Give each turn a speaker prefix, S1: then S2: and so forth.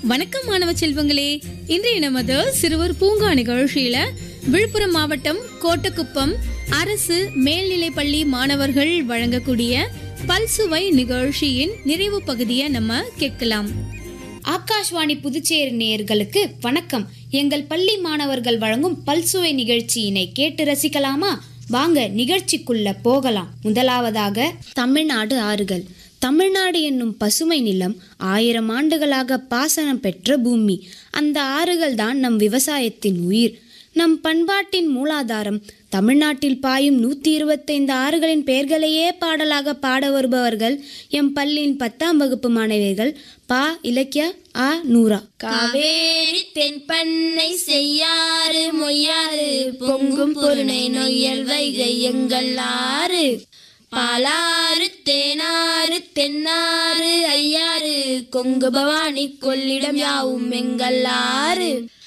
S1: வணக்கம் மாணவ செல்வங்களே இன்றைய நமது சிறுவர் பூங்கா நிகழ்ச்சியில விழுப்புரம் மாவட்டம் கோட்டக்குப்பம் அரசு மேல்நிலைப்பள்ளி மாணவர்கள் வழங்கக்கூடிய பல்சுவை நிகழ்ச்சியின் நிறைவு பகுதியை நம்ம கேட்கலாம்
S2: ஆகாஷ்வாணி புதுச்சேரி நேயர்களுக்கு வணக்கம் எங்கள் பள்ளி மாணவர்கள் வழங்கும் பல்சுவை நிகழ்ச்சியினை கேட்டு ரசிக்கலாமா வாங்க நிகழ்ச்சிக்குள்ள போகலாம் முதலாவதாக தமிழ்நாடு ஆறுகள் தமிழ்நாடு என்னும் பசுமை நிலம் ஆயிரம் ஆண்டுகளாக பாசனம் பெற்ற பூமி அந்த ஆறுகள் தான் நம் விவசாயத்தின் உயிர் நம் பண்பாட்டின் மூலாதாரம் தமிழ்நாட்டில் பாயும் நூற்றி இருபத்தைந்து ஆறுகளின் பெயர்களையே பாடலாக பாட வருபவர்கள் எம் பள்ளியின் பத்தாம் வகுப்பு மாணவியர்கள் பா இலக்கியா ஆ நூரா
S3: காவேரி தென்பண்ணை செய்யாறு மொய்யாறு பொங்கும் பொருணை நொய்யல் வைகை எங்கள் ஆறு பாலாறு தேனாறு தென்னாறு ஐயாறு கொங்கு பவானி கொள்ளிடம் யாவும் எங்கள் ஆறு